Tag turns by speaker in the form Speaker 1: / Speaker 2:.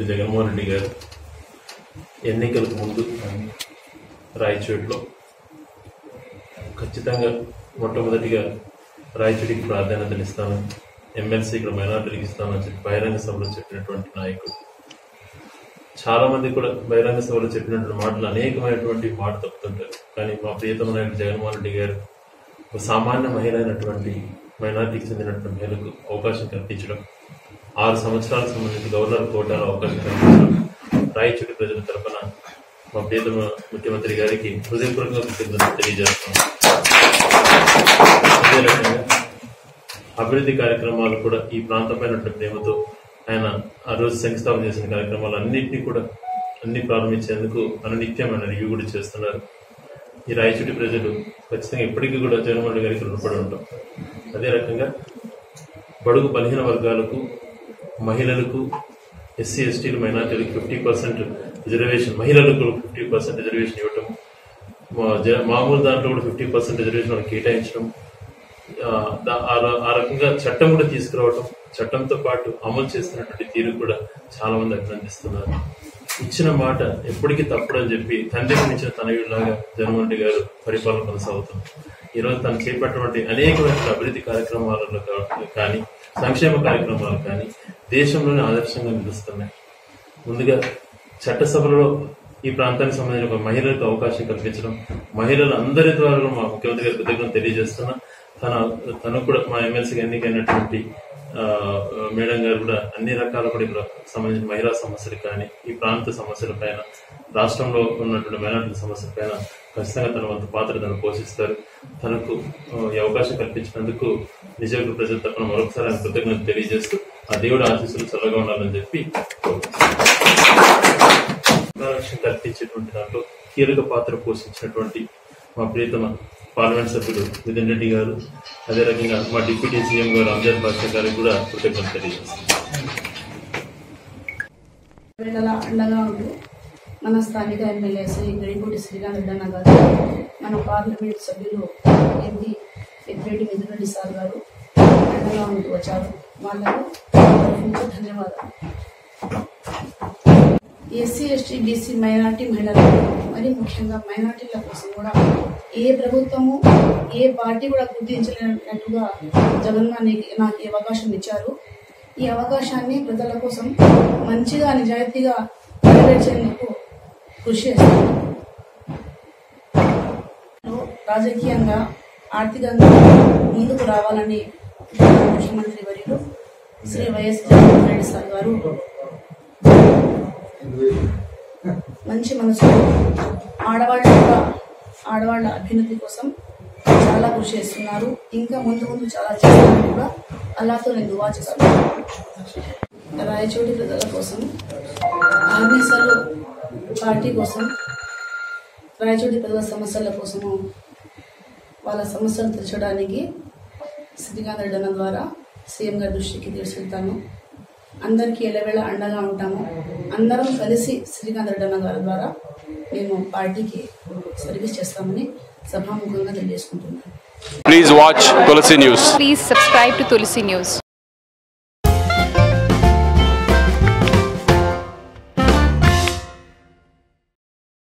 Speaker 1: ముఖ్యమంత్రి జగన్మోహన్ రెడ్డి గారు ఎన్నికలకు ముందు రాయచోటిలో ఖచ్చితంగా మొట్టమొదటిగా రాయచోటికి ప్రాధాన్యతలు ఇస్తాను ఎమ్మెల్సీ ఇక్కడ మైనార్టీలకు ఇస్తానని చెప్పి బహిరంగ సభలో చెప్పినటువంటి నాయకుడు చాలా మంది కూడా బహిరంగ సభలో చెప్పినటువంటి మాటలు అనేకమైనటువంటి మాట తప్పుతుంటారు కానీ మా ప్రియతమ నాయకుడు జగన్మోహన్ రెడ్డి గారు ఒక సామాన్య మహిళ అయినటువంటి మైనార్టీకి చెందినటువంటి మహిళకు అవకాశం కల్పించడం ఆరు సంవత్సరాలకు సంబంధించి గవర్నర్ కోటాలో అవకాశం కల్పించడం రాయచోటి ప్రజల తరపున మా ప్రియతమ ముఖ్యమంత్రి గారికి హృదయపూర్వకంగా కృతజ్ఞతలు తెలియజేస్తున్నాం అదే రకంగా అభివృద్ధి కార్యక్రమాలు కూడా ఈ ప్రాంతమైనటువంటి ప్రేమతో ఆయన ఆ రోజు శంకుస్థాపన చేసిన కార్యక్రమాలు అన్నింటినీ కూడా అన్ని ప్రారంభించేందుకు అనునిత్యం ఆయన రివ్యూ కూడా చేస్తున్నారు ఈ రాయచోటి ప్రజలు ఖచ్చితంగా ఇప్పటికీ కూడా జగన్మోహన్ రెడ్డి గారికి రుణపడి ఉంటాం అదే రకంగా బడుగు బలహీన వర్గాలకు మహిళలకు ఎస్సీ ఎస్టీలు మైనార్టీలకు ఫిఫ్టీ పర్సెంట్ రిజర్వేషన్ మహిళలకు ఫిఫ్టీ పర్సెంట్ రిజర్వేషన్ ఇవ్వటం మా- జ- మామూలు దాంట్లో కూడా ఫిఫ్టీ పర్సెంట్ రిజర్వేషన్ వాళ్ళకి కేటాయించడం ఆ, దా- ఆ ర- ఆ రకంగా చట్టం కూడా తీసుకురావటం చట్టంతో పాటు అమలు చేస్తున్నటువంటి తీరు కూడా చాలా మంది అభినందిస్తున్నారు ఇచ్చిన మాట ఎప్పటికీ తప్పడని చెప్పి తండ్రికి మించిన తనయుడిలాగా జగన్మోహన్ రెడ్డి గారు పరిపాలన కొనసాగుతుంది ఈ రోజు తను చేపట్టినటువంటి అనేకమైన అభివృద్ధి కార్యక్రమాలలో కా- కానీ సంక్షేమ కార్యక్రమాలు కానీ దేశంలోనే ఆదర్శంగా నిలుస్తున్నాయి ముందుగా చట్టసభలో ఈ ప్రాంతానికి సంబంధించిన ఒక మహిళలకు అవకాశం కల్పించడం మహిళలు అందరి ద్వారా కూడా మా ముఖ్యమంత్రి గారి కృతజ్ఞతలు తెలియజేస్తున్నా తన తను కూడా మా ఎమ్మెల్సీకి ఎన్నికైనటువంటి ఆ, మేడం గారు కూడా అన్ని రకాల కూడా ఇక్కడ సంబంధించిన మహిళా సమస్యలు కానీ ఈ ప్రాంత సమస్యల పైన రాష్ట్రంలో ఉన్నటువంటి మైనార్టీ సమస్యల పైన ఖచ్చితంగా తన వంతు పాత్ర తను పోషిస్తారు తనకు ఆ, ఈ అవకాశం కల్పించినందుకు నిజంగా ప్రజల తరఫున మరొకసారి ఆయన కృతజ్ఞతలు తెలియజేస్తూ ఆ దేవుడు ఆశీస్సులు చల్లగా ఉండాలని చెప్పి రక్షణ కల్పించేటువంటి దాంట్లో కీలక పాత్ర పోషించినటువంటి మా ప్రియతమ పార్లమెంట్ సభ్యులు మిథున్ రెడ్డి గారు అదే రకంగా మా డిప్యూటీ సీఎం గారు అంజద్ బాషా గారికి కూడా కృతజ్ఞతలు తెలియజేస్తున్నాం
Speaker 2: వేళలా అండగా ఉంటూ మన స్థానిక ఎమ్మెల్యే శ్రీ గడిపూడి శ్రీకాంత్ రెడ్డి గారు మన పార్లమెంట్ సభ్యులు ఎంపీ పెద్దిరెడ్డి మిథునరెడ్డి సార్ గారు అండగా ఉంటూ వచ్చారు వాళ్ళకు నుంచి ధన్యవాదాలు ఎస్సీ ఎస్టీ బీసీ మైనార్టీ మహిళలకు మరి ముఖ్యంగా మైనార్టీల కోసం కూడా ఏ ప్రభుత్వము ఏ పార్టీ కూడా గుర్తించలేనట్టుగా జగన్మోహన్ రెడ్డి నాకు ఈ అవకాశం ఇచ్చారు ఈ అవకాశాన్ని ప్రజల కోసం మంచిగా నిజాయితీగా నెరవేర్చేందుకు కృషి చేస్తాను రాజకీయంగా ఆర్థికంగా ముందుకు రావాలని ముఖ్యమంత్రి వర్యులు శ్రీ వైఎస్ జగన్మోహన్ రెడ్డి సార్ గారు మంచి మనసు ఆడవాళ్ళు కూడా ఆడవాళ్ళ అభ్యున్నతి కోసం చాలా కృషి చేస్తున్నారు ఇంకా ముందు ముందు చాలా చేస్తారని కూడా అలాతో నేను దువా చేస్తాను రాయచోటి ప్రజల కోసం ఆర్మీసలు పార్టీ కోసం రాయచోటి ప్రజల సమస్యల కోసము వాళ్ళ సమస్యలు తీర్చడానికి శ్రీకాంత్ రెడ్డి అన్న ద్వారా సీఎం గారి దృష్టికి తీసుకెళ్తాను అందరికీ ఎల్లవేళ అండగా ఉంటాము అందరం కలిసి శ్రీకాంత్ రెడ్డి అన్న గారి ద్వారా మేము పార్టీకి సర్వీస్ చేస్తామని సభాముఖంగా తెలియజేసుకుంటున్నాను
Speaker 3: Please watch Tulsi News.
Speaker 4: Please subscribe to Tulsi News.